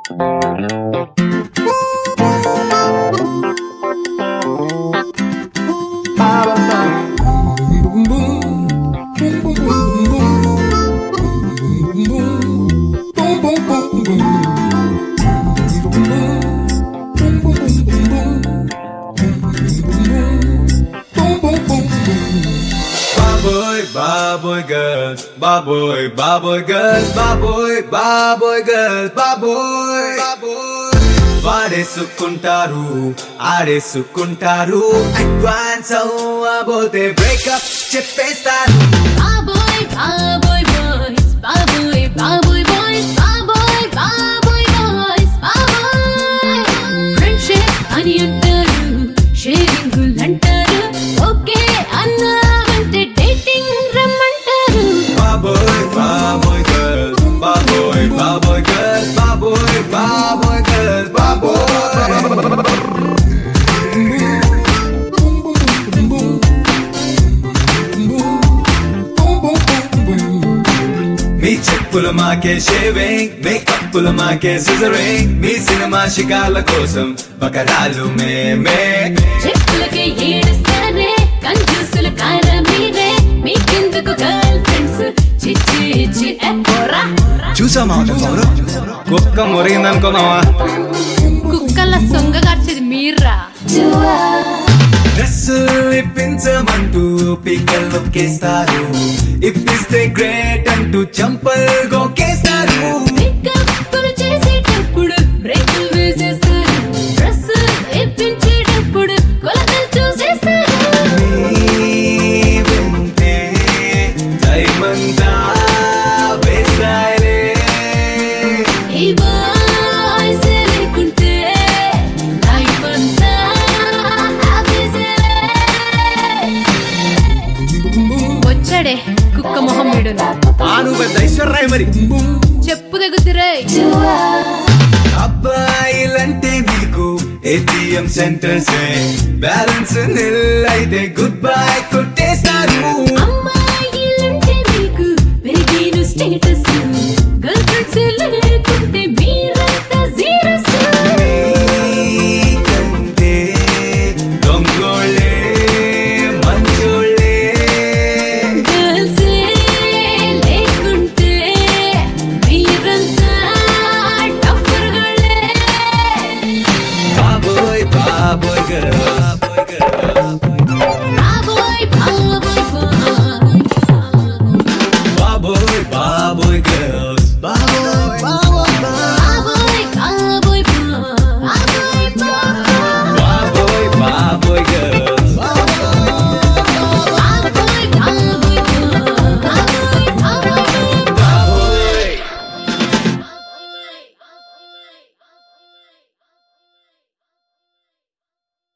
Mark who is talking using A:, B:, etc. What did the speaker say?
A: Baboy, baboy girls, baboy, baboy girls, baboy, baboy girls, baboy, baboy. వాడేసుకుంటారు ఆడేసుకుంటారు advance అవ్వబోతే breakup చెప్పేస్తారు
B: బాబోయ్ బాబోయ్ బాయ్స్ బాబోయ్ బాబోయ్ బాయ్స్ బాబోయ్ బాబోయ్ బాయ్స్ బాబోయ్ ఫ్రెండ్షిప్ అని అంటారు షేరింగ్ అంటారు ఓకే అన్నామంటే డేటింగ్ రమ్మంటారు
A: బాబోయ్ బాబోయ్ గర్ల్స్ బాబోయ్ బాబోయ్ గర్ల్స్ బాబోయ్ బాబోయ్ గర్ల్స్ బాబోయ్ మీ చెప్పులు మాకే షేవింగ్ మేకప్పులు మాకే సిజరింగ్ మీ సినిమా షికార్ల కోసం బకరాలు మేమే
B: చెప్పులకి ఏడుస్తారే కంజూసుల కార మీరే మీకెందుకు గర్ల్ ఫ్రెండ్స్ చిచ్చి ఇచ్చి ఎప్పురా
A: చూసామా కుక్క మురిగిందనుకున్నావా
B: కుక్కల సొంగగార్చేది మీర్రా
A: డ్రెస్సులు ఇప్పించమంటూ పిక్కలు నొక్కేస్తారు ఇప్పిస్తే గ్రేట్ అంటూ చంపల్ గోకేస్తారు
B: పికప్పులు చేసేటప్పుడు బ్రేకులు వేసేస్తారు డ్రెస్ ఇప్పించేటప్పుడు కొలతలు చూసేస్తారు
A: నీ వెంటే దైమంతా వేస్తారే
B: ఈ బాయ్స్ లేకుంటే లైఫ్ అంతా ఆఫీసేలే. వచ్చాడే కుక్క మొహం వీడును
A: ఆను పెద్ద ఐశ్వర్రాయ్ మరి
B: చెప్పు తెగుతురే
A: అబ్బాయిలంటే మీకు ఏటీఎం సెంటర్స్ బ్యాలెన్స్ నిల్ అయితే గుడ్ బై కొట్టేస్తారు
B: అమ్మాయిలంటే మీకు పెరిగిన స్టేటస్